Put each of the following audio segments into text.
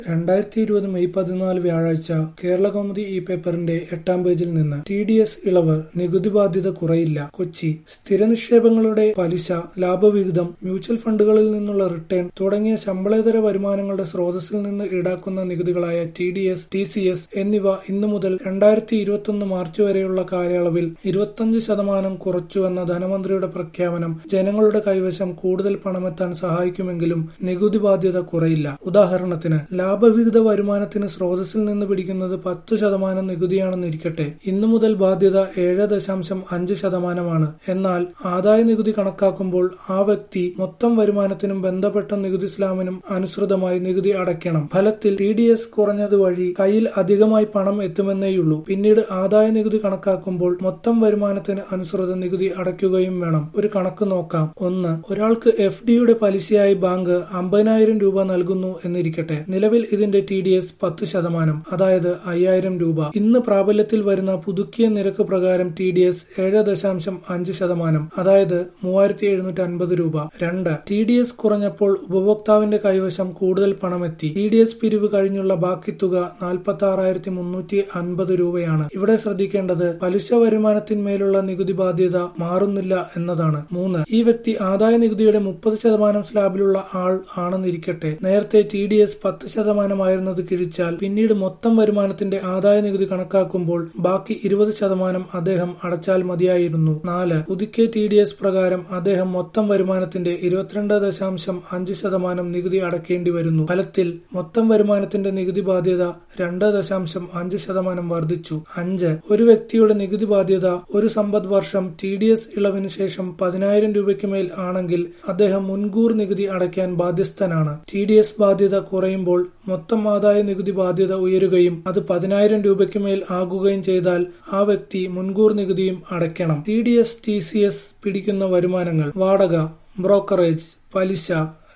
രണ്ടായിരത്തി ഇരുപത് മെയ് പതിനാല് വ്യാഴാഴ്ച കേരളകൗമുദി ഇ പേപ്പറിന്റെ എട്ടാം പേജിൽ നിന്ന് ടി ഡി എസ് ഇളവ് നികുതി ബാധ്യത കുറയില്ല കൊച്ചി സ്ഥിര നിക്ഷേപങ്ങളുടെ പലിശ ലാഭവിഹിതം മ്യൂച്വൽ ഫണ്ടുകളിൽ നിന്നുള്ള റിട്ടേൺ തുടങ്ങിയ ശമ്പളേതര വരുമാനങ്ങളുടെ സ്രോതസ്സിൽ നിന്ന് ഈടാക്കുന്ന നികുതികളായ T D S T C S എന്നിവ ഇന്നു മുതൽ രണ്ടായിരത്തി ഇരുപത്തൊന്ന് മാർച്ച് വരെയുള്ള കാലയളവിൽ ഇരുപത്തഞ്ച് ശതമാനം കുറച്ചുവെന്ന ധനമന്ത്രിയുടെ പ്രഖ്യാപനം ജനങ്ങളുടെ കൈവശം കൂടുതൽ പണമെത്താൻ സഹായിക്കുമെങ്കിലും നികുതി ബാധ്യത കുറയില്ല ഉദാഹരണത്തിന് ലാഭവിഹിത വരുമാനത്തിന് സ്രോതസ്സിൽ നിന്ന് പിടിക്കുന്നത് പത്ത് ശതമാനം നികുതിയാണെന്നിരിക്കട്ടെ ഇന്നു മുതൽ ബാധ്യത ഏഴ് ദശാംശം അഞ്ച് ശതമാനമാണ് എന്നാൽ ആദായ നികുതി കണക്കാക്കുമ്പോൾ ആ വ്യക്തി മൊത്തം വരുമാനത്തിനും ബന്ധപ്പെട്ട നികുതി സ്ലാമിനും അനുസൃതമായി നികുതി അടയ്ക്കണം ഫലത്തിൽ ടി ഡി എസ് കുറഞ്ഞത് വഴി കയ്യിൽ അധികമായി പണം എത്തുമെന്നേയുള്ളൂ പിന്നീട് ആദായ നികുതി കണക്കാക്കുമ്പോൾ മൊത്തം വരുമാനത്തിന് അനുസൃത നികുതി അടയ്ക്കുകയും വേണം ഒരു കണക്ക് നോക്കാം ഒന്ന് ഒരാൾക്ക് എഫ് ഡിയുടെ പലിശയായി ബാങ്ക് അമ്പതിനായിരം രൂപ നൽകുന്നു എന്നിരിക്കട്ടെ നിലവിൽ ഇതിന്റെ ടി ഡി എസ് പത്ത് ശതമാനം അതായത് അയ്യായിരം രൂപ ഇന്ന് പ്രാബല്യത്തിൽ വരുന്ന പുതുക്കിയ നിരക്ക് പ്രകാരം ടി ഡി എസ് ഏഴ് ദശാംശം അഞ്ച് ശതമാനം അതായത് മൂവായിരത്തി എഴുന്നൂറ്റി അൻപത് രൂപ രണ്ട് ടി ഡി എസ് കുറഞ്ഞപ്പോൾ ഉപഭോക്താവിന്റെ കൈവശം കൂടുതൽ പണമെത്തി ടി ഡി എസ് പിരിവ് കഴിഞ്ഞുള്ള ബാക്കി തുക നാൽപ്പത്തി ആറായിരത്തി മുന്നൂറ്റി അൻപത് രൂപയാണ് ഇവിടെ ശ്രദ്ധിക്കേണ്ടത് പലിശ വരുമാനത്തിന്മേലുള്ള നികുതി ബാധ്യത മാറുന്നില്ല എന്നതാണ് മൂന്ന് ഈ വ്യക്തി ആദായ നികുതിയുടെ മുപ്പത് ശതമാനം സ്ലാബിലുള്ള ആൾ ആണെന്നിരിക്കട്ടെ നേരത്തെ ടി ഡി എസ് പത്ത് ശതമാനമായിരുന്നത് കിഴിച്ചാൽ പിന്നീട് മൊത്തം വരുമാനത്തിന്റെ ആദായ നികുതി കണക്കാക്കുമ്പോൾ ബാക്കി ഇരുപത് ശതമാനം അദ്ദേഹം അടച്ചാൽ മതിയായിരുന്നു നാല് പുതുക്കിയ ടി ഡി എസ് പ്രകാരം അദ്ദേഹം മൊത്തം വരുമാനത്തിന്റെ ഇരുപത്തിരണ്ട് ദശാംശം അഞ്ച് ശതമാനം നികുതി അടക്കേണ്ടി വരുന്നു ഫലത്തിൽ മൊത്തം വരുമാനത്തിന്റെ നികുതി ബാധ്യത രണ്ട് ദശാംശം അഞ്ച് ശതമാനം വർദ്ധിച്ചു അഞ്ച് ഒരു വ്യക്തിയുടെ നികുതി ബാധ്യത ഒരു സമ്പദ് വർഷം ടി ഡി എസ് ഇളവിന് ശേഷം പതിനായിരം രൂപയ്ക്ക് മേൽ ആണെങ്കിൽ അദ്ദേഹം മുൻകൂർ നികുതി അടയ്ക്കാൻ ബാധ്യസ്ഥനാണ് ടി ഡി എസ് ബാധ്യത കുറയുമ്പോൾ മൊത്തം ആദായ നികുതി ബാധ്യത ഉയരുകയും അത് പതിനായിരം രൂപയ്ക്ക് മേൽ ആകുകയും ചെയ്താൽ ആ വ്യക്തി മുൻകൂർ നികുതിയും അടയ്ക്കണം T D S T C S പിടിക്കുന്ന വരുമാനങ്ങൾ വാടക ബ്രോക്കറേജ് പലിശ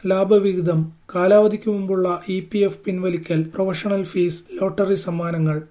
ലാഭവിഹിതം കാലാവധിക്ക് മുമ്പുള്ള ഇ പി എഫ് പിൻവലിക്കൽ പ്രൊഫഷണൽ ഫീസ് ലോട്ടറി സമ്മാനങ്ങൾ